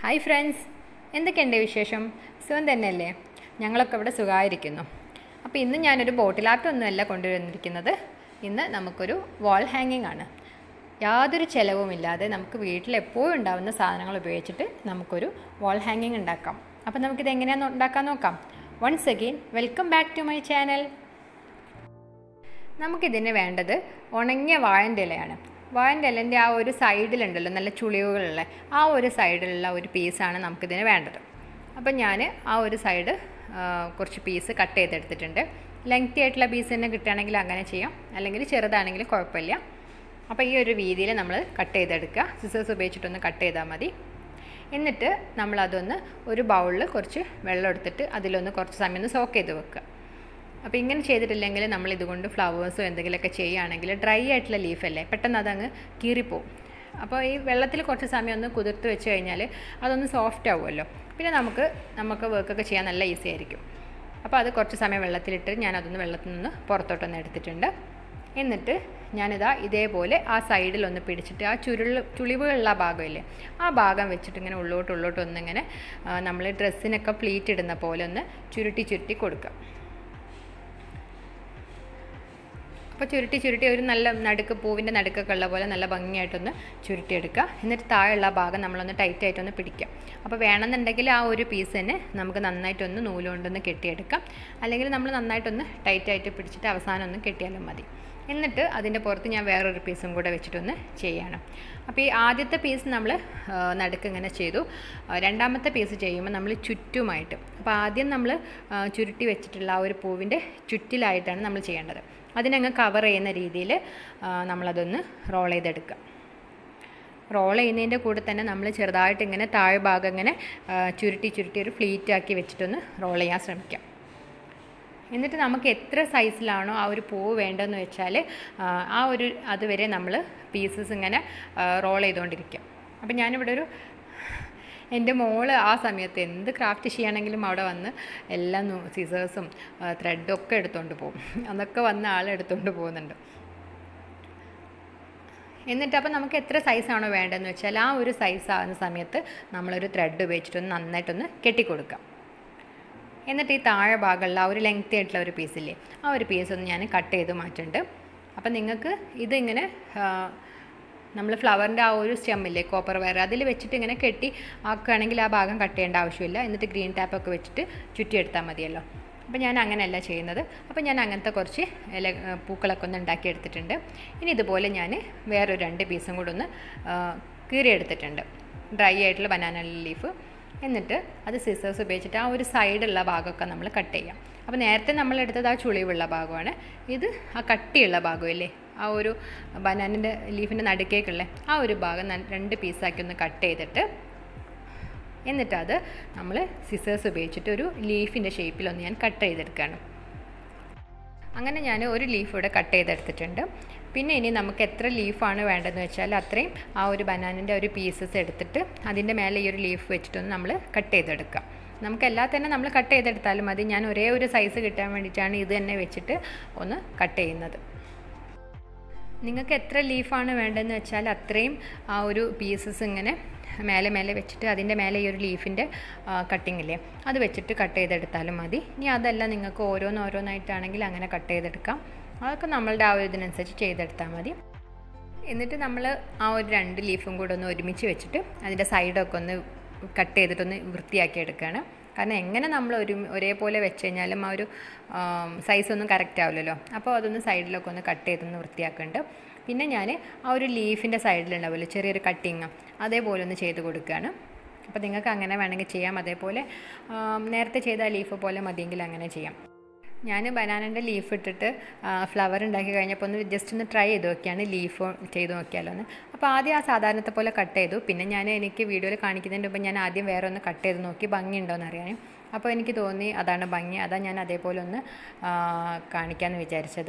hi friends എന്തൊക്കെയുണ്ട് വിശേഷം സുഖം തന്നെയല്ലേ ഞങ്ങളൊക്കെ ഇവിടെ സുഖമായിരിക്കുന്നു അപ്പോൾ ഇന്ന് ഞാനൊരു ബോട്ടിൽ ആർട്ടൊന്നുമല്ല കൊണ്ടുവന്നിരിക്കുന്നത് ഇന്ന് നമുക്കൊരു വാൾ ഹാങ്ങിങ് ആണ് യാതൊരു ചിലവുമില്ലാതെ നമുക്ക് വീട്ടിൽ എപ്പോഴും ഉണ്ടാകുന്ന സാധനങ്ങൾ ഉപയോഗിച്ചിട്ട് നമുക്കൊരു വാൾ ഹാങ്ങിങ് ഉണ്ടാക്കാം അപ്പോൾ നമുക്കിത് എങ്ങനെയാണെന്ന് ഉണ്ടാക്കാൻ നോക്കാം once again welcome back to my channel നമുക്കിതിന് വേണ്ടത് ഉണങ്ങിയ വാഴൻ്റെ ഇലയാണ് വാഴൻ്റെ ഇലൻ്റെ ആ ഒരു സൈഡിലുണ്ടല്ലോ നല്ല ചുളിവുകളുള്ള ആ ഒരു സൈഡിലുള്ള ഒരു പീസാണ് നമുക്കിതിന് വേണ്ടത് അപ്പം ഞാൻ ആ ഒരു സൈഡ് കുറച്ച് പീസ് കട്ട് ചെയ്തെടുത്തിട്ടുണ്ട് ലെങ്തി ആയിട്ടുള്ള പീസ് തന്നെ കിട്ടുകയാണെങ്കിൽ അങ്ങനെ ചെയ്യാം അല്ലെങ്കിൽ ചെറുതാണെങ്കിൽ കുഴപ്പമില്ല അപ്പോൾ ഈ ഒരു രീതിയിൽ നമ്മൾ കട്ട് ചെയ്തെടുക്കുക സിസേഴ്സ് ഉപയോഗിച്ചിട്ടൊന്ന് കട്ട് ചെയ്താൽ മതി എന്നിട്ട് നമ്മളതൊന്ന് ഒരു ബൗളിൽ കുറച്ച് വെള്ളം എടുത്തിട്ട് അതിലൊന്ന് കുറച്ച് സമയം ഒന്ന് സോക്ക് ചെയ്ത് വെക്കുക അപ്പോൾ ഇങ്ങനെ ചെയ്തിട്ടില്ലെങ്കിൽ നമ്മൾ ഇതുകൊണ്ട് ഫ്ലവേഴ്സോ എന്തെങ്കിലുമൊക്കെ ചെയ്യുകയാണെങ്കിൽ ഡ്രൈ ആയിട്ടുള്ള ലീഫല്ലേ പെട്ടെന്ന് അതങ്ങ് കീറിപ്പോവും അപ്പോൾ ഈ വെള്ളത്തിൽ കുറച്ച് സമയം ഒന്ന് കുതിർത്ത് വെച്ച് കഴിഞ്ഞാൽ അതൊന്ന് സോഫ്റ്റ് ആവുമല്ലോ പിന്നെ നമുക്ക് നമുക്ക് വർക്കൊക്കെ ചെയ്യാൻ നല്ല ഈസി ആയിരിക്കും അപ്പോൾ അത് കുറച്ച് സമയം വെള്ളത്തിലിട്ട് ഞാനതൊന്ന് വെള്ളത്തിൽ നിന്ന് പുറത്തോട്ടൊന്ന് എടുത്തിട്ടുണ്ട് എന്നിട്ട് ഞാനിതാ ഇതേപോലെ ആ സൈഡിലൊന്ന് പിടിച്ചിട്ട് ആ ചുരുൾ ചുളിവുകളുള്ള ഭാഗമില്ലേ ആ ഭാഗം വെച്ചിട്ട് ഇങ്ങനെ ഉള്ളോട്ട് ഉള്ളോട്ട് ഒന്നിങ്ങനെ നമ്മൾ ഡ്രസ്സിനൊക്കെ പ്ലീറ്റ് ഇടുന്ന പോലെ ഒന്ന് ചുരുട്ടി ചുരുട്ടി കൊടുക്കുക അപ്പോൾ ചുരുട്ടി ചുരുട്ടി ഒരു നല്ല നടുക്ക് പൂവിൻ്റെ നടുക്കൊക്കെ ഉള്ള പോലെ നല്ല ഭംഗിയായിട്ടൊന്ന് ചുരുട്ടിയെടുക്കുക എന്നിട്ട് താഴെയുള്ള ഭാഗം നമ്മളൊന്ന് ടൈറ്റായിട്ടൊന്ന് പിടിക്കുക അപ്പോൾ വേണമെന്നുണ്ടെങ്കിൽ ആ ഒരു പീസ് തന്നെ നമുക്ക് നന്നായിട്ടൊന്ന് നൂലുകൊണ്ടൊന്ന് കെട്ടിയെടുക്കാം അല്ലെങ്കിൽ നമ്മൾ നന്നായിട്ടൊന്ന് ടൈറ്റായിട്ട് പിടിച്ചിട്ട് അവസാനം ഒന്ന് കെട്ടിയാലും മതി എന്നിട്ട് അതിൻ്റെ പുറത്ത് ഞാൻ വേറൊരു പീസും കൂടെ വെച്ചിട്ടൊന്ന് ചെയ്യണം അപ്പോൾ ഈ ആദ്യത്തെ പീസ് നമ്മൾ നടുക്ക് ഇങ്ങനെ ചെയ്തു രണ്ടാമത്തെ പീസ് ചെയ്യുമ്പോൾ നമ്മൾ ചുറ്റുമായിട്ട് അപ്പോൾ ആദ്യം നമ്മൾ ചുരുട്ടി വെച്ചിട്ടുള്ള ആ ഒരു പൂവിൻ്റെ ചുറ്റിലായിട്ടാണ് നമ്മൾ ചെയ്യേണ്ടത് അതിനങ്ങ് കവർ ചെയ്യുന്ന രീതിയിൽ നമ്മളതൊന്ന് റോൾ ചെയ്തെടുക്കുക റോൾ ചെയ്യുന്നതിൻ്റെ കൂടെ തന്നെ നമ്മൾ ചെറുതായിട്ട് ഇങ്ങനെ താഴെ ഭാഗം ഇങ്ങനെ ചുരുട്ടി ചുരുട്ടി ഒരു ഫ്ലീറ്റ് ആക്കി വെച്ചിട്ടൊന്ന് റോൾ ചെയ്യാൻ ശ്രമിക്കാം എന്നിട്ട് നമുക്ക് എത്ര സൈസിലാണോ ആ ഒരു പൂവ് വേണ്ടതെന്ന് വെച്ചാൽ ആ ഒരു അതുവരെ നമ്മൾ പീസസ് ഇങ്ങനെ റോൾ ചെയ്തുകൊണ്ടിരിക്കുക അപ്പം ഞാനിവിടെ ഒരു എൻ്റെ മോള് ആ സമയത്ത് എന്ത് ക്രാഫ്റ്റ് ചെയ്യുകയാണെങ്കിലും അവിടെ വന്ന് എല്ലാം സിസേഴ്സും ത്രെഡും ഒക്കെ എടുത്തുകൊണ്ട് പോകും അതൊക്കെ വന്ന് ആൾ എടുത്തുകൊണ്ട് പോകുന്നുണ്ട് എന്നിട്ട് അപ്പോൾ നമുക്ക് എത്ര സൈസാണോ വേണ്ടതെന്ന് വെച്ചാൽ ആ ഒരു സൈസ് ആകുന്ന സമയത്ത് നമ്മളൊരു ത്രെഡ് ഉപയോഗിച്ചിട്ടൊന്ന് നന്നായിട്ടൊന്ന് കെട്ടിക്കൊടുക്കാം എന്നിട്ട് ഈ താഴെ ഭാഗമുള്ള ആ ഒരു ലെങ്തി ആയിട്ടുള്ള ഒരു പീസില്ലേ ആ ഒരു പീസ് ഒന്ന് ഞാൻ കട്ട് ചെയ്ത് മാറ്റുന്നുണ്ട് അപ്പം നിങ്ങൾക്ക് ഇതിങ്ങനെ നമ്മൾ ഫ്ലവറിൻ്റെ ആ ഒരു സ്റ്റെമ്മില്ലേ കോപ്പർ വയർ അതിൽ വെച്ചിട്ട് ഇങ്ങനെ കെട്ടി ആക്കുകയാണെങ്കിൽ ആ ഭാഗം കട്ട് ചെയ്യേണ്ട ആവശ്യമില്ല എന്നിട്ട് ഗ്രീൻ ടാപ്പൊക്കെ വെച്ചിട്ട് ചുറ്റിയെടുത്താൽ മതിയല്ലോ അപ്പോൾ ഞാൻ അങ്ങനെയല്ല ചെയ്യുന്നത് അപ്പോൾ ഞാൻ അങ്ങനത്തെ കുറച്ച് ഇല പൂക്കളൊക്കെ ഒന്ന് ഉണ്ടാക്കിയെടുത്തിട്ടുണ്ട് ഇനി ഇതുപോലെ ഞാൻ വേറൊരു രണ്ട് പീസും കൂടെ ഒന്ന് കീറിയെടുത്തിട്ടുണ്ട് ഡ്രൈ ആയിട്ടുള്ള ബനാന ലീഫ് എന്നിട്ട് അത് സിസേഴ്സ് ഉപയോഗിച്ചിട്ട് ആ ഒരു സൈഡുള്ള ഭാഗമൊക്കെ നമ്മൾ കട്ട് ചെയ്യാം അപ്പോൾ നേരത്തെ നമ്മൾ എടുത്തത് ആ ചുളിവുള്ള ഭാഗമാണ് ഇത് ആ കട്ടിയുള്ള ഭാഗമില്ലേ ആ ഒരു ബനാനിൻ്റെ ലീഫിൻ്റെ നടുക്കേക്കുള്ള ആ ഒരു ഭാഗം രണ്ട് പീസാക്കി ഒന്ന് കട്ട് ചെയ്തിട്ട് എന്നിട്ട് അത് നമ്മൾ സിസേഴ്സ് ഉപയോഗിച്ചിട്ട് ഒരു ലീഫിൻ്റെ ഷേപ്പിലൊന്ന് ഞാൻ കട്ട് ചെയ്തെടുക്കുകയാണ് അങ്ങനെ ഞാൻ ഒരു ലീഫ് ഇവിടെ കട്ട് ചെയ്തെടുത്തിട്ടുണ്ട് പിന്നെ ഇനി നമുക്ക് എത്ര ലീഫാണ് വേണ്ടതെന്ന് വെച്ചാൽ അത്രയും ആ ഒരു ബനാനിൻ്റെ ഒരു പീസസ് എടുത്തിട്ട് അതിൻ്റെ മേലെ ഈ ഒരു ലീഫ് വെച്ചിട്ടൊന്ന് നമ്മൾ കട്ട് ചെയ്തെടുക്കുക നമുക്ക് എല്ലാ തന്നെ നമ്മൾ കട്ട് ചെയ്തെടുത്താലും മതി ഞാൻ ഒരേ ഒരു സൈസ് കിട്ടാൻ വേണ്ടിയിട്ടാണ് ഇത് തന്നെ വെച്ചിട്ട് ഒന്ന് കട്ട് ചെയ്യുന്നത് നിങ്ങൾക്ക് എത്ര ലീഫാണ് വേണ്ടതെന്ന് വെച്ചാൽ അത്രയും ആ ഒരു പീസസ് ഇങ്ങനെ മേലെ മേലെ വെച്ചിട്ട് അതിൻ്റെ മേലെ ഈ ഒരു ലീഫിൻ്റെ കട്ടിങ് ഇല്ലേ അത് വെച്ചിട്ട് കട്ട് ചെയ്തെടുത്താലും മതി ഇനി അതല്ല നിങ്ങൾക്ക് ഓരോന്നോരോന്നായിട്ടാണെങ്കിൽ അങ്ങനെ കട്ട് ചെയ്തെടുക്കാം അതൊക്കെ നമ്മളുടെ ആ ഒരു ഇതിനനുസരിച്ച് ചെയ്തെടുത്താൽ മതി എന്നിട്ട് നമ്മൾ ആ ഒരു രണ്ട് ലീഫും കൂടെ ഒന്ന് ഒരുമിച്ച് വെച്ചിട്ട് അതിൻ്റെ സൈഡൊക്കെ ഒന്ന് കട്ട് ചെയ്തിട്ടൊന്ന് വൃത്തിയാക്കി എടുക്കുകയാണ് കാരണം എങ്ങനെ നമ്മൾ ഒരു ഒരേപോലെ വെച്ച് കഴിഞ്ഞാലും ആ ഒരു സൈസ് ഒന്നും കറക്റ്റ് ആവില്ലല്ലോ അപ്പോൾ അതൊന്ന് സൈഡിലൊക്കെ ഒന്ന് കട്ട് ചെയ്തൊന്ന് വൃത്തിയാക്കുന്നുണ്ട് പിന്നെ ഞാൻ ആ ഒരു ലീഫിൻ്റെ സൈഡിലുണ്ടാവുമല്ലോ ചെറിയൊരു കട്ടിങ് അതേപോലെ ഒന്ന് ചെയ്ത് കൊടുക്കുകയാണ് അപ്പോൾ നിങ്ങൾക്ക് അങ്ങനെ വേണമെങ്കിൽ ചെയ്യാം അതേപോലെ നേരത്തെ ചെയ്ത ലീഫ് പോലെ മതിയെങ്കിൽ അങ്ങനെ ചെയ്യാം ഞാൻ ബനാനൻ്റെ ലീഫ് ഇട്ടിട്ട് ഫ്ലവർ ഉണ്ടാക്കി കഴിഞ്ഞപ്പോൾ ഒന്ന് ജസ്റ്റ് ഒന്ന് ട്രൈ ചെയ്ത് നോക്കിയാണ് ലീഫ് ചെയ്ത് നോക്കിയാലോ എന്ന് അപ്പോൾ ആദ്യം ആ സാധാരണത്തെ പോലെ കട്ട് ചെയ്തു പിന്നെ ഞാൻ എനിക്ക് വീഡിയോയിൽ കാണിക്കുന്നതിന് മുമ്പ് ഞാൻ ആദ്യം വേറെ ഒന്ന് കട്ട് ചെയ്ത് നോക്കി ഭംഗിയുണ്ടോ എന്ന് അറിയാൻ അപ്പോൾ എനിക്ക് തോന്നി അതാണ് ഭംഗി അതാ ഞാൻ അതേപോലെ ഒന്ന് കാണിക്കാമെന്ന് വിചാരിച്ചത്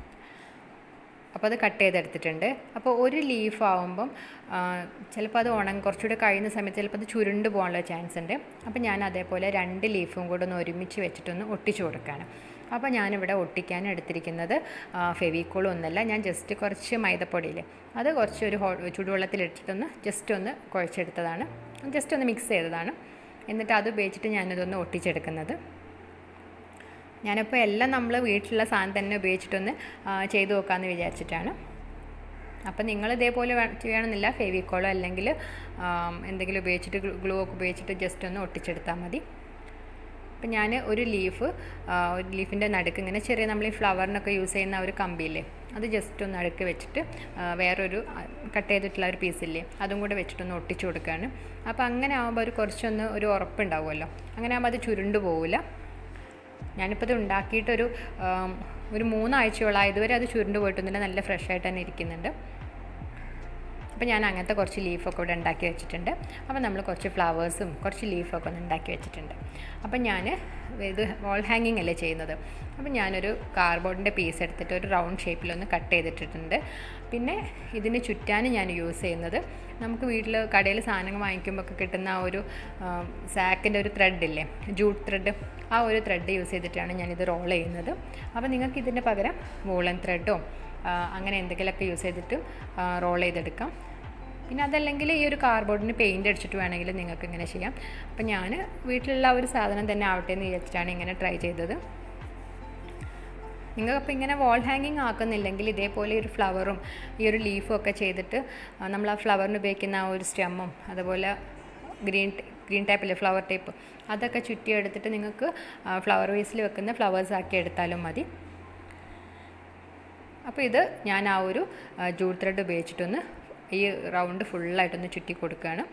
അപ്പോൾ അത് കട്ട് ചെയ്തെടുത്തിട്ടുണ്ട് അപ്പോൾ ഒരു ലീഫ് ആവുമ്പം ചിലപ്പോൾ അത് ഉണങ്ങി കുറച്ചുകൂടെ കഴിയുന്ന സമയത്ത് ചിലപ്പോൾ അത് ചുരുണ്ട് പോകാനുള്ള ചാൻസ് ഉണ്ട് അപ്പോൾ ഞാൻ അതേപോലെ രണ്ട് ലീഫും കൂടെ ഒന്ന് ഒരുമിച്ച് വെച്ചിട്ടൊന്ന് ഒട്ടിച്ചു കൊടുക്കുകയാണ് അപ്പോൾ ഞാനിവിടെ ഒട്ടിക്കാൻ എടുത്തിരിക്കുന്നത് ഫെവിക്കോളും ഒന്നല്ല ഞാൻ ജസ്റ്റ് കുറച്ച് മൈദപ്പൊടിയില്ലേ അത് കുറച്ച് ഒരു ഹോ ചുടുവെള്ളത്തിലിട്ടിട്ടൊന്ന് ജസ്റ്റ് ഒന്ന് കുഴച്ചെടുത്തതാണ് ജസ്റ്റ് ഒന്ന് മിക്സ് ചെയ്തതാണ് എന്നിട്ട് അത് ഉപയോഗിച്ചിട്ട് ഞാനിതൊന്ന് ഒട്ടിച്ചെടുക്കുന്നത് ഞാനിപ്പോൾ എല്ലാം നമ്മൾ വീട്ടിലുള്ള സാധനം തന്നെ ഉപയോഗിച്ചിട്ടൊന്ന് ചെയ്തു നോക്കാമെന്ന് വിചാരിച്ചിട്ടാണ് അപ്പം നിങ്ങൾ ഇതേപോലെ ചെയ്യണമെന്നില്ല ഫെവിക്കോളോ അല്ലെങ്കിൽ എന്തെങ്കിലും ഉപയോഗിച്ചിട്ട് ഗ്ലൂ ഒക്കെ ഉപയോഗിച്ചിട്ട് ജസ്റ്റ് ഒന്ന് ഒട്ടിച്ചെടുത്താൽ മതി അപ്പം ഞാൻ ഒരു ലീഫ് ഒരു ലീഫിൻ്റെ നടുക്ക് ഇങ്ങനെ ചെറിയ നമ്മൾ ഈ ഫ്ലവറിനൊക്കെ യൂസ് ചെയ്യുന്ന ഒരു കമ്പിയില്ലേ അത് ജസ്റ്റ് ഒന്ന് നടുക്ക് വെച്ചിട്ട് വേറൊരു കട്ട് ചെയ്തിട്ടുള്ള ഒരു പീസില്ലേ അതും കൂടെ വെച്ചിട്ടൊന്ന് ഒട്ടിച്ചു കൊടുക്കുകയാണ് അപ്പോൾ അങ്ങനെ ആകുമ്പോൾ ഒരു കുറച്ചൊന്ന് ഒരു ഉറപ്പുണ്ടാവുമല്ലോ അങ്ങനെ ആകുമ്പോൾ അത് ചുരുണ്ടു പോവില്ല ഞാനിപ്പോൾ ഇത് ഉണ്ടാക്കിയിട്ടൊരു ഒരു മൂന്നാഴ്ചയോളം ഇതുവരെ അത് ചുരുണ്ട് പോയിട്ടൊന്നുമില്ല നല്ല ഫ്രഷ് ആയിട്ട് തന്നെ ഇരിക്കുന്നുണ്ട് അപ്പോൾ ഞാൻ അങ്ങനത്തെ കുറച്ച് ലീഫൊക്കെ ഇവിടെ ഉണ്ടാക്കി വെച്ചിട്ടുണ്ട് അപ്പോൾ നമ്മൾ കുറച്ച് ഫ്ലവേഴ്സും കുറച്ച് ലീഫൊക്കെ ഒന്ന് ഉണ്ടാക്കി വെച്ചിട്ടുണ്ട് അപ്പോൾ ഞാൻ ഇത് വാൾ ഹാങ്ങിങ് അല്ലേ ചെയ്യുന്നത് അപ്പോൾ ഞാനൊരു കാർഡ്ബോർഡിൻ്റെ പീസ് എടുത്തിട്ട് ഒരു റൗണ്ട് ഷേപ്പിലൊന്ന് കട്ട് ചെയ്തിട്ടിട്ടുണ്ട് പിന്നെ ഇതിന് ചുറ്റാൻ ഞാൻ യൂസ് ചെയ്യുന്നത് നമുക്ക് വീട്ടിൽ കടയിൽ സാധനങ്ങൾ വാങ്ങിക്കുമ്പോൾ ഒക്കെ കിട്ടുന്ന ആ ഒരു സാക്കിൻ്റെ ഒരു ത്രെഡ് ഇല്ലേ ജൂട്ട് ത്രെഡ് ആ ഒരു ത്രെഡ് യൂസ് ചെയ്തിട്ടാണ് ഞാനിത് റോൾ ചെയ്യുന്നത് അപ്പോൾ നിങ്ങൾക്ക് ഇതിൻ്റെ പകരം വൂളൻ ത്രെഡോ അങ്ങനെ എന്തെങ്കിലുമൊക്കെ യൂസ് ചെയ്തിട്ട് റോൾ ചെയ്തെടുക്കാം പിന്നെ അതല്ലെങ്കിൽ ഈ ഒരു കാർഡ്ബോർഡിന് പെയിൻ്റ് അടിച്ചിട്ട് വേണമെങ്കിൽ നിങ്ങൾക്ക് ഇങ്ങനെ ചെയ്യാം അപ്പം ഞാൻ വീട്ടിലുള്ള ഒരു സാധനം തന്നെ ആവട്ടെ എന്ന് വിചാരിച്ചിട്ടാണ് ഇങ്ങനെ ട്രൈ ചെയ്തത് നിങ്ങൾക്കപ്പോൾ ഇങ്ങനെ വാൾ ഹാങ്ങിങ് ആക്കുന്നില്ലെങ്കിൽ ഇതേപോലെ ഒരു ഫ്ലവറും ഈ ഒരു ലീഫും ഒക്കെ ചെയ്തിട്ട് നമ്മൾ ആ ഫ്ലവറിന് ഉപയോഗിക്കുന്ന ആ ഒരു സ്റ്റെമ്മും അതുപോലെ ഗ്രീൻ ഗ്രീൻ ടൈപ്പിലെ ഫ്ലവർ ടൈപ്പ് അതൊക്കെ ചുറ്റിയെടുത്തിട്ട് നിങ്ങൾക്ക് ഫ്ലവർ വേസിൽ വെക്കുന്ന ഫ്ലവേഴ്സ് ആക്കി എടുത്താലും മതി അപ്പോൾ ഇത് ഞാൻ ആ ഒരു ജൂട്ട് ത്രെഡ് ഉപയോഗിച്ചിട്ടൊന്ന് ഈ റൗണ്ട് ഫുള്ളായിട്ടൊന്ന് ചുറ്റി കൊടുക്കുകയാണ്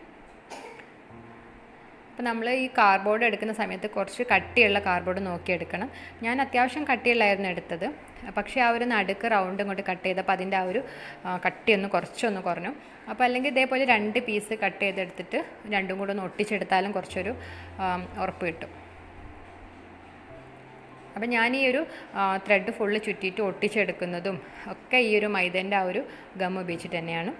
അപ്പോൾ നമ്മൾ ഈ കാർഡ്ബോർഡ് എടുക്കുന്ന സമയത്ത് കുറച്ച് കട്ടിയുള്ള കാർഡ്ബോർഡ് നോക്കി എടുക്കണം ഞാൻ അത്യാവശ്യം കട്ടിയുള്ളായിരുന്നു എടുത്തത് പക്ഷേ ആ ഒരു നടുക്ക് റൗണ്ട് ഇങ്ങോട്ട് കട്ട് ചെയ്തപ്പോൾ അതിൻ്റെ ആ ഒരു കട്ടിയൊന്ന് കുറച്ചൊന്ന് കുറഞ്ഞു അപ്പോൾ അല്ലെങ്കിൽ ഇതേപോലെ രണ്ട് പീസ് കട്ട് ചെയ്തെടുത്തിട്ട് രണ്ടും കൂടെ ഒന്ന് ഒട്ടിച്ചെടുത്താലും കുറച്ചൊരു ഉറപ്പ് കിട്ടും അപ്പം ഞാൻ ഈ ഒരു ത്രെഡ് ഫുള്ള് ചുറ്റിയിട്ട് ഒട്ടിച്ചെടുക്കുന്നതും ഒക്കെ ഈ ഒരു മൈദേൻ്റെ ആ ഒരു ഗം ഉപയോഗിച്ചിട്ട് തന്നെയാണ്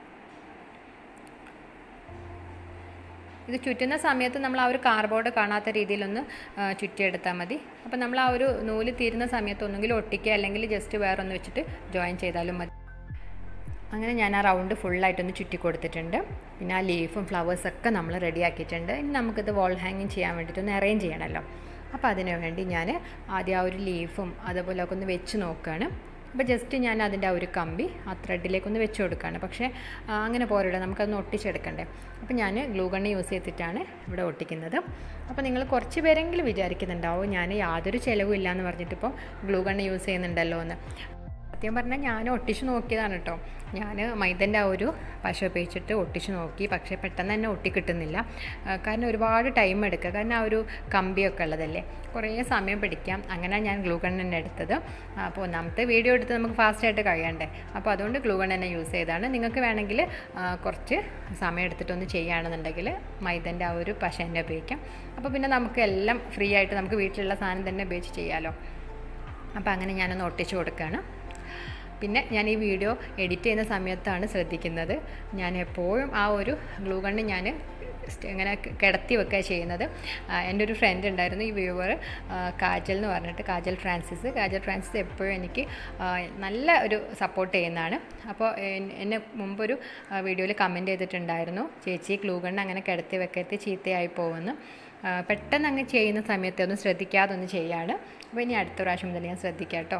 ഇത് ചുറ്റുന്ന സമയത്ത് നമ്മൾ ആ ഒരു കാർബോർഡ് കാണാത്ത രീതിയിലൊന്ന് ചുറ്റിയെടുത്താൽ മതി അപ്പോൾ നമ്മൾ ആ ഒരു നൂല് തീരുന്ന സമയത്ത് ഒന്നുകിൽ ഒട്ടിക്കുക അല്ലെങ്കിൽ ജസ്റ്റ് വേറെ ഒന്ന് വെച്ചിട്ട് ജോയിൻ ചെയ്താലും മതി അങ്ങനെ ഞാൻ ആ റൗണ്ട് ഫുള്ളായിട്ടൊന്ന് ചുറ്റി കൊടുത്തിട്ടുണ്ട് പിന്നെ ആ ലീഫും ഫ്ലവേഴ്സൊക്കെ നമ്മൾ റെഡി ആക്കിയിട്ടുണ്ട് ഇനി നമുക്കിത് വാൾ ഹാങ്ങിങ് ചെയ്യാൻ വേണ്ടിയിട്ടൊന്ന് അറേഞ്ച് ചെയ്യണമല്ലോ അപ്പോൾ അതിന് വേണ്ടി ഞാൻ ആദ്യം ആ ഒരു ലീഫും അതുപോലെ ഒക്കെ ഒന്ന് വെച്ച് നോക്കുകയാണ് അപ്പോൾ ജസ്റ്റ് ഞാൻ അതിൻ്റെ ആ ഒരു കമ്പി ആ ത്രെഡിലേക്കൊന്ന് വെച്ച് കൊടുക്കുകയാണ് പക്ഷേ അങ്ങനെ പോരല്ലോ നമുക്കതൊന്ന് ഒട്ടിച്ചെടുക്കണ്ടേ അപ്പോൾ ഞാൻ ഗ്ലൂ ഗണ്ണ് യൂസ് ചെയ്തിട്ടാണ് ഇവിടെ ഒട്ടിക്കുന്നത് അപ്പോൾ നിങ്ങൾ കുറച്ച് പേരെങ്കിലും വിചാരിക്കുന്നുണ്ടാവും ഞാൻ യാതൊരു ചിലവും ഇല്ല എന്ന് പറഞ്ഞിട്ടിപ്പോൾ ഗ്ലൂ ഗണ്ണ് യൂസ് ചെയ്യുന്നുണ്ടല്ലോ എന്ന് സത്യം പറഞ്ഞാൽ ഞാൻ ഒട്ടിച്ച് നോക്കിയതാണ് കേട്ടോ ഞാൻ മൈദൻ്റെ ആ ഒരു പശ ഉപയോഗിച്ചിട്ട് ഒട്ടിച്ച് നോക്കി പക്ഷേ പെട്ടെന്ന് തന്നെ ഒട്ടി കിട്ടുന്നില്ല കാരണം ഒരുപാട് ടൈം എടുക്കുക കാരണം ആ ഒരു കമ്പിയൊക്കെ ഉള്ളതല്ലേ കുറേ സമയം പിടിക്കാം അങ്ങനെ ഞാൻ ഗ്ലൂ ഗൺ തന്നെ എടുത്തത് അപ്പോൾ ഒന്നാമത്തെ വീഡിയോ എടുത്ത് നമുക്ക് ഫാസ്റ്റായിട്ട് കഴിയണ്ടേ അപ്പോൾ അതുകൊണ്ട് ഗ്ലൂ ഗൺ തന്നെ യൂസ് ചെയ്താണ് നിങ്ങൾക്ക് വേണമെങ്കിൽ കുറച്ച് സമയം എടുത്തിട്ടൊന്ന് ചെയ്യുകയാണെന്നുണ്ടെങ്കിൽ മൈദൻ്റെ ആ ഒരു പശ തന്നെ ഉപയോഗിക്കാം അപ്പോൾ പിന്നെ നമുക്ക് എല്ലാം ഫ്രീ ആയിട്ട് നമുക്ക് വീട്ടിലുള്ള സാധനം തന്നെ ഉപയോഗിച്ച് ചെയ്യാമല്ലോ അപ്പോൾ അങ്ങനെ ഞാനൊന്ന് ഒട്ടിച്ച് കൊടുക്കുകയാണ് പിന്നെ ഞാൻ ഈ വീഡിയോ എഡിറ്റ് ചെയ്യുന്ന സമയത്താണ് ശ്രദ്ധിക്കുന്നത് ഞാൻ എപ്പോഴും ആ ഒരു ഗ്ലൂ ഗണ്ണ് ഞാൻ ഇങ്ങനെ കിടത്തി വെക്കുക ചെയ്യുന്നത് എൻ്റെ ഒരു ഫ്രണ്ട് ഉണ്ടായിരുന്നു ഈ വ്യൂവർ കാജൽ എന്ന് പറഞ്ഞിട്ട് കാജൽ ഫ്രാൻസിസ് കാജൽ ഫ്രാൻസിസ് എപ്പോഴും എനിക്ക് നല്ല ഒരു സപ്പോർട്ട് ചെയ്യുന്നതാണ് അപ്പോൾ എന്നെ മുമ്പൊരു വീഡിയോയിൽ കമൻറ്റ് ചെയ്തിട്ടുണ്ടായിരുന്നു ചേച്ചി ഗ്ലൂ ഗണ്ണ് അങ്ങനെ കിടത്തി വെക്കരുത് ചീത്തയായി പോകുമെന്ന് പെട്ടെന്ന് അങ്ങ് ചെയ്യുന്ന സമയത്ത് ഒന്ന് ശ്രദ്ധിക്കാതെ ഒന്ന് ചെയ്യാണ് അപ്പോൾ ഇനി അടുത്ത പ്രാവശ്യം മുതൽ ഞാൻ ശ്രദ്ധിക്കാം കേട്ടോ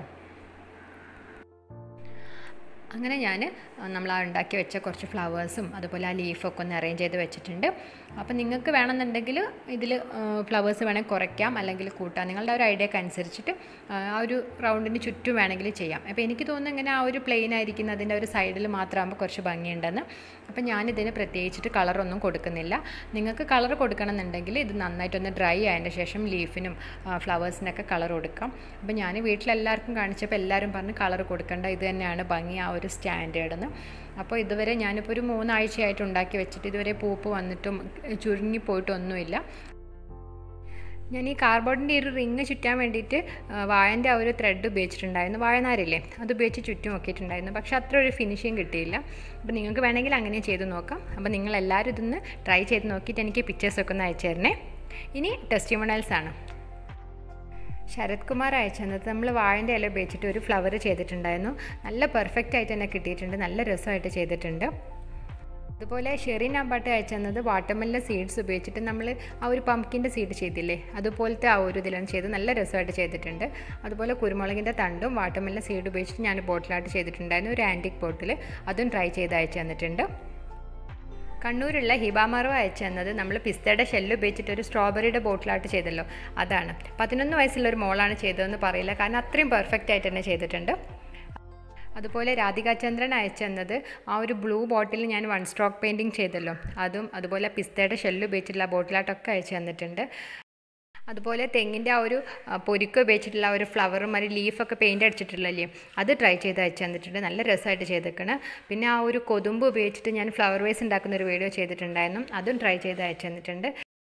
അങ്ങനെ ഞാൻ നമ്മൾ ആ ഉണ്ടാക്കി വെച്ച കുറച്ച് ഫ്ലവേഴ്സും അതുപോലെ ആ ലീഫൊക്കെ ഒന്ന് അറേഞ്ച് ചെയ്ത് വെച്ചിട്ടുണ്ട് അപ്പോൾ നിങ്ങൾക്ക് വേണമെന്നുണ്ടെങ്കിൽ ഇതിൽ ഫ്ലവേഴ്സ് വേണമെങ്കിൽ കുറയ്ക്കാം അല്ലെങ്കിൽ കൂട്ടാം നിങ്ങളുടെ ഒരു ഐഡിയക്ക് അനുസരിച്ചിട്ട് ആ ഒരു റൗണ്ടിന് ചുറ്റും വേണമെങ്കിൽ ചെയ്യാം അപ്പോൾ എനിക്ക് തോന്നുന്നു ഇങ്ങനെ ആ ഒരു പ്ലെയിൻ ആയിരിക്കുന്ന അതിൻ്റെ ഒരു സൈഡിൽ മാത്രമാകുമ്പോൾ കുറച്ച് ഭംഗിയുണ്ടെന്ന് അപ്പോൾ ഞാനിതിന് പ്രത്യേകിച്ചിട്ട് കളറൊന്നും കൊടുക്കുന്നില്ല നിങ്ങൾക്ക് കളർ കൊടുക്കണമെന്നുണ്ടെങ്കിൽ ഇത് നന്നായിട്ടൊന്ന് ഡ്രൈ ആയതിൻ്റെ ശേഷം ലീഫിനും ഫ്ലവേഴ്സിനൊക്കെ കളർ കൊടുക്കാം അപ്പോൾ ഞാൻ വീട്ടിലെല്ലാവർക്കും കാണിച്ചപ്പോൾ എല്ലാവരും പറഞ്ഞ് കളർ കൊടുക്കേണ്ട ഇത് തന്നെയാണ് ഭംഗി ആ ഒരു സ്റ്റാൻഡേർഡ് എന്ന് അപ്പോൾ ഇതുവരെ ഞാനിപ്പോൾ ഒരു മൂന്നാഴ്ചയായിട്ട് ഉണ്ടാക്കി വെച്ചിട്ട് ഇതുവരെ പൂപ്പ് വന്നിട്ടും ചുരുങ്ങി പോയിട്ടൊന്നുമില്ല ഞാൻ ഈ കാർബോർഡിൻ്റെ ഒരു റിങ് ചുറ്റാൻ വേണ്ടിയിട്ട് വാഴൻ്റെ ആ ഒരു ത്രെഡ് ഉപയോഗിച്ചിട്ടുണ്ടായിരുന്നു വാഴനാരില്ലേ അത് ഉപയോഗിച്ച് ചുറ്റും നോക്കിയിട്ടുണ്ടായിരുന്നു പക്ഷേ അത്ര ഒരു ഫിനിഷിങ് കിട്ടിയില്ല അപ്പോൾ നിങ്ങൾക്ക് വേണമെങ്കിൽ അങ്ങനെ ചെയ്ത് നോക്കാം അപ്പോൾ നിങ്ങൾ എല്ലാവരും ഇതൊന്ന് ട്രൈ ചെയ്ത് നോക്കിയിട്ട് എനിക്ക് പിക്ചേഴ്സൊക്കെ ഒന്ന് അയച്ചു തരണേ ഇനി ടെസ്റ്റിമോണൽസ് ആണ് ശരത് കുമാർ അയച്ചത് നമ്മൾ വാഴൻ്റെ ഇല ഉപയോഗിച്ചിട്ട് ഒരു ഫ്ലവർ ചെയ്തിട്ടുണ്ടായിരുന്നു നല്ല പെർഫെക്റ്റ് ആയിട്ട് തന്നെ കിട്ടിയിട്ടുണ്ട് നല്ല രസമായിട്ട് ചെയ്തിട്ടുണ്ട് അതുപോലെ ഷെറിൻ അമ്പാട്ട് അയച്ചത് വാട്ടർമെല്ലിൻ്റെ സീഡ്സ് ഉപയോഗിച്ചിട്ട് നമ്മൾ ആ ഒരു പംകിൻ്റെ സീഡ് ചെയ്തില്ലേ അതുപോലത്തെ ആ ഒരു ഇതിലാണ് ചെയ്ത് നല്ല രസമായിട്ട് ചെയ്തിട്ടുണ്ട് അതുപോലെ കുരുമുളകിൻ്റെ തണ്ടും വാട്ടർമെല്ലിൻ്റെ സീഡ് ഉപയോഗിച്ചിട്ട് ഞാൻ ബോട്ടിലായിട്ട് ചെയ്തിട്ടുണ്ടായിരുന്നു ഒരു ആൻറ്റിക് ബോട്ടിൽ അതും ട്രൈ ചെയ്ത് അയച്ചു തന്നിട്ടുണ്ട് കണ്ണൂരുള്ള ഹിബാമറവ് അയച്ചു തന്നത് നമ്മൾ പിസ്തയുടെ ഷെല്ല് ഉപയോഗിച്ചിട്ട് ഒരു സ്ട്രോബെറിയുടെ ബോട്ടിലായിട്ട് ചെയ്തല്ലോ അതാണ് പതിനൊന്ന് വയസ്സുള്ള ഒരു മോളാണ് ചെയ്തതെന്ന് പറയില്ല കാരണം അത്രയും പെർഫെക്റ്റ് ആയിട്ട് തന്നെ ചെയ്തിട്ടുണ്ട് അതുപോലെ രാധികാചന്ദ്രൻ അയച്ചു തന്നത് ആ ഒരു ബ്ലൂ ബോട്ടിൽ ഞാൻ വൺ സ്ട്രോക്ക് പെയിൻറ്റിങ് ചെയ്തല്ലോ അതും അതുപോലെ പിസ്തയുടെ ഷെല്ല് ഉപയോഗിച്ചിട്ടുള്ള ബോട്ടിലായിട്ടൊക്കെ അയച്ചു തന്നിട്ടുണ്ട് അതുപോലെ തെങ്ങിൻ്റെ ആ ഒരു പൊരിക്ക ഉപയോഗിച്ചിട്ടുള്ള ഒരു ഫ്ലവറും ഒരു ലീഫൊക്കെ പെയിൻ്റ് അടിച്ചിട്ടുള്ളല്ലേ അത് ട്രൈ ചെയ്ത് അയച്ചു തന്നിട്ടുണ്ട് നല്ല രസമായിട്ട് ചെയ്തേക്കണം പിന്നെ ആ ഒരു കൊതുമ്പ് ഉപയോഗിച്ചിട്ട് ഞാൻ ഫ്ലവർ വേസ് ഉണ്ടാക്കുന്ന ഒരു വീഡിയോ ചെയ്തിട്ടുണ്ടായിരുന്നു അതും ട്രൈ ചെയ്ത് അയച്ചു തന്നിട്ടുണ്ട്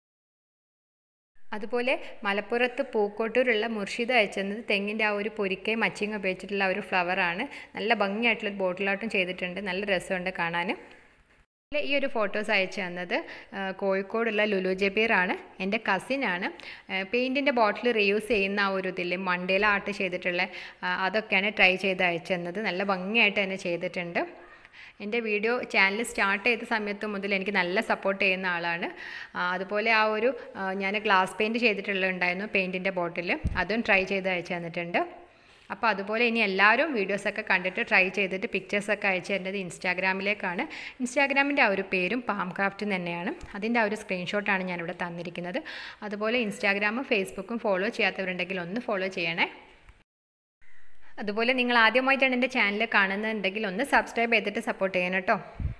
അതുപോലെ മലപ്പുറത്ത് പൂക്കോട്ടൂരുള്ള മുർഷിദ് അയച്ചത് തെങ്ങിൻ്റെ ആ ഒരു പൊരിക്കയും മച്ചിങ് ഉപയോഗിച്ചിട്ടുള്ള ഒരു ഫ്ലവറാണ് നല്ല ഭംഗിയായിട്ടുള്ള ബോട്ടിലോട്ടും ചെയ്തിട്ടുണ്ട് നല്ല രസമുണ്ട് കാണാൻ ഈ ഒരു ഫോട്ടോസ് അയച്ചു തന്നത് കോഴിക്കോടുള്ള ലുലു ജബീറാണ് എൻ്റെ കസിനാണ് പെയിൻറ്റിൻ്റെ ബോട്ടിൽ റീയൂസ് ചെയ്യുന്ന ആ ഒരു ഇതില്ലേ മണ്ടേല ആർട്ട് ചെയ്തിട്ടുള്ള അതൊക്കെയാണ് ട്രൈ ചെയ്ത് അയച്ചു തന്നത് നല്ല ഭംഗിയായിട്ട് തന്നെ ചെയ്തിട്ടുണ്ട് എൻ്റെ വീഡിയോ ചാനൽ സ്റ്റാർട്ട് ചെയ്ത സമയത്ത് മുതൽ എനിക്ക് നല്ല സപ്പോർട്ട് ചെയ്യുന്ന ആളാണ് അതുപോലെ ആ ഒരു ഞാൻ ഗ്ലാസ് പെയിൻറ്റ് ചെയ്തിട്ടുള്ളുണ്ടായിരുന്നു പെയിൻറ്റിൻ്റെ ബോട്ടിൽ അതും ട്രൈ ചെയ്ത് അയച്ചു തന്നിട്ടുണ്ട് അപ്പോൾ അതുപോലെ ഇനി എല്ലാവരും വീഡിയോസൊക്കെ കണ്ടിട്ട് ട്രൈ ചെയ്തിട്ട് പിക്ചേഴ്സൊക്കെ അയച്ചു തരുന്നത് ഇൻസ്റ്റാഗ്രാമിലേക്കാണ് ഇൻസ്റ്റാഗ്രാമിൻ്റെ ആ ഒരു പേരും പാം ക്രാഫ്റ്റ് തന്നെയാണ് അതിൻ്റെ ആ ഒരു സ്ക്രീൻഷോട്ടാണ് ഞാനിവിടെ തന്നിരിക്കുന്നത് അതുപോലെ ഇൻസ്റ്റാഗ്രാമും ഫേസ്ബുക്കും ഫോളോ ചെയ്യാത്തവരുണ്ടെങ്കിൽ ഒന്ന് ഫോളോ ചെയ്യണേ അതുപോലെ നിങ്ങൾ ആദ്യമായിട്ടാണ് എൻ്റെ ചാനൽ കാണുന്നുണ്ടെങ്കിൽ ഒന്ന് സബ്സ്ക്രൈബ് ചെയ്തിട്ട് സപ്പോർട്ട് ചെയ്യണം കേട്ടോ